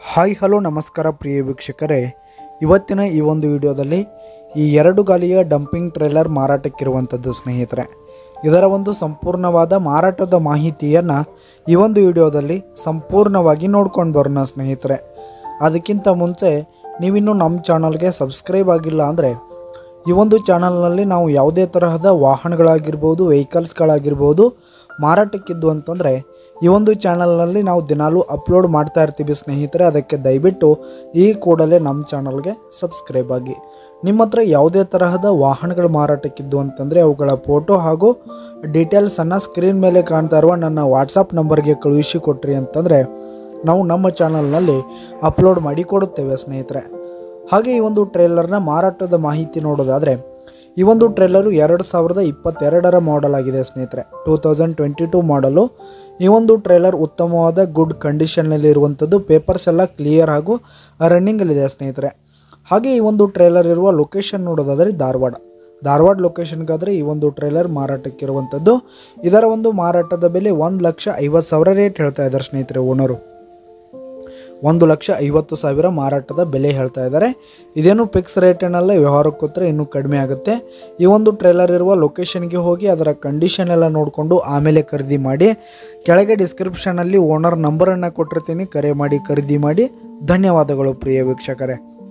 hi hello ನಮಸ್ಕಾರ ಪ್ರಿಯ ವೀಕ್ಷಕರೇ ಇವತ್ತಿನ ಈ ಒಂದು ವಿಡಿಯೋದಲ್ಲಿ ಈ ಎರಡು ಗಾಲಿಯ ಡಂಪಿಂಗ್ ಟ್ರೇಲರ್ ಮಾರಾಟಕ್ಕಿರುವಂಥದ್ದು ಸ್ನೇಹಿತರೆ ಇದರ ಒಂದು ಸಂಪೂರ್ಣವಾದ ಮಾರಾಟದ ಮಾಹಿತಿಯನ್ನು ಈ ಒಂದು ವಿಡಿಯೋದಲ್ಲಿ ಸಂಪೂರ್ಣವಾಗಿ ನೋಡ್ಕೊಂಡು ಬರೋಣ ಸ್ನೇಹಿತರೆ ಅದಕ್ಕಿಂತ ಮುಂಚೆ ನೀವಿನ್ನೂ ನಮ್ಮ ಚಾನಲ್ಗೆ ಸಬ್ಸ್ಕ್ರೈಬ್ ಆಗಿಲ್ಲ ಅಂದರೆ ಈ ಒಂದು ಚಾನಲ್ನಲ್ಲಿ ನಾವು ಯಾವುದೇ ತರಹದ ವಾಹನಗಳಾಗಿರ್ಬೋದು ವೆಹಿಕಲ್ಸ್ಗಳಾಗಿರ್ಬೋದು ಮಾರಾಟಕ್ಕಿದ್ದು ಅಂತಂದರೆ ಈ ಒಂದು ಚಾನಲ್ನಲ್ಲಿ ನಾವು ದಿನಾಲೂ ಅಪ್ಲೋಡ್ ಮಾಡ್ತಾ ಇರ್ತೀವಿ ಸ್ನೇಹಿತರೆ ಅದಕ್ಕೆ ದಯವಿಟ್ಟು ಈ ಕೂಡಲೇ ನಮ್ಮ ಚಾನಲ್ಗೆ ಸಬ್ಸ್ಕ್ರೈಬ್ ಆಗಿ ನಿಮ್ಮ ಹತ್ರ ಯಾವುದೇ ತರಹದ ವಾಹನಗಳು ಮಾರಾಟಕ್ಕಿದ್ದು ಅಂತಂದರೆ ಅವುಗಳ ಫೋಟೋ ಹಾಗೂ ಡೀಟೇಲ್ಸನ್ನು ಸ್ಕ್ರೀನ್ ಮೇಲೆ ಕಾಣ್ತಾ ಇರುವ ನನ್ನ ವಾಟ್ಸಪ್ ನಂಬರ್ಗೆ ಕಳುಹಿಸಿ ಕೊಟ್ರಿ ಅಂತಂದರೆ ನಾವು ನಮ್ಮ ಚಾನಲ್ನಲ್ಲಿ ಅಪ್ಲೋಡ್ ಮಾಡಿ ಕೊಡುತ್ತೇವೆ ಸ್ನೇಹಿತರೆ ಹಾಗೆ ಈ ಒಂದು ಟ್ರೇಲರ್ನ ಮಾರಾಟದ ಮಾಹಿತಿ ನೋಡೋದಾದರೆ ಈ ಒಂದು ಟ್ರೇಲರು ಎರಡು ಸಾವಿರದ ಇಪ್ಪತ್ತೆರಡರ ಮಾಡೆಲ್ ಆಗಿದೆ ಸ್ನೇಹಿತರೆ ಟೂ ತೌಸಂಡ್ ಟ್ವೆಂಟಿ ಟೂ ಮಾಡಲು ಈ ಒಂದು ಟ್ರೇಲರ್ ಉತ್ತಮವಾದ ಗುಡ್ ಕಂಡೀಷನ್ನಲ್ಲಿ ಇರುವಂಥದ್ದು ಪೇಪರ್ಸ್ ಎಲ್ಲ ಕ್ಲಿಯರ್ ಹಾಗೂ ರನ್ನಿಂಗಲ್ಲಿದೆ ಸ್ನೇಹಿತರೆ ಹಾಗೆ ಈ ಒಂದು ಟ್ರೇಲರ್ ಇರುವ ಲೊಕೇಶನ್ ನೋಡೋದಾದರೆ ಧಾರವಾಡ ಧಾರವಾಡ ಲೊಕೇಶನ್ಗಾದರೆ ಈ ಒಂದು ಟ್ರೇಲರ್ ಮಾರಾಟಕ್ಕಿರುವಂಥದ್ದು ಇದರ ಒಂದು ಮಾರಾಟದ ಬೆಲೆ ಒಂದು ಲಕ್ಷ ಐವತ್ತು ಸಾವಿರ ರೇಟ್ ಹೇಳ್ತಾ ಇದ್ದಾರೆ ಸ್ನೇಹಿತರೆ ಓನರು ಒಂದು ಲಕ್ಷ ಐವತ್ತು ಸಾವಿರ ಮಾರಾಟದ ಬೆಲೆ ಹೇಳ್ತಾ ಇದ್ದಾರೆ ಇದೇನು ಫಿಕ್ಸ್ ರೇಟೇನಲ್ಲ ವ್ಯವಹಾರಕ್ಕೆ ಹೋದರೆ ಇನ್ನೂ ಕಡಿಮೆ ಆಗುತ್ತೆ ಈ ಒಂದು ಟ್ರೇಲರ್ ಇರುವ ಲೊಕೇಶನ್ಗೆ ಹೋಗಿ ಅದರ ಕಂಡೀಷನ್ ಎಲ್ಲ ನೋಡಿಕೊಂಡು ಆಮೇಲೆ ಖರೀದಿ ಮಾಡಿ ಕೆಳಗೆ ಡಿಸ್ಕ್ರಿಪ್ಷನಲ್ಲಿ ಓನರ್ ನಂಬರನ್ನು ಕೊಟ್ಟಿರ್ತೀನಿ ಕರೆ ಮಾಡಿ ಖರೀದಿ ಮಾಡಿ ಧನ್ಯವಾದಗಳು ಪ್ರಿಯ ವೀಕ್ಷಕರೇ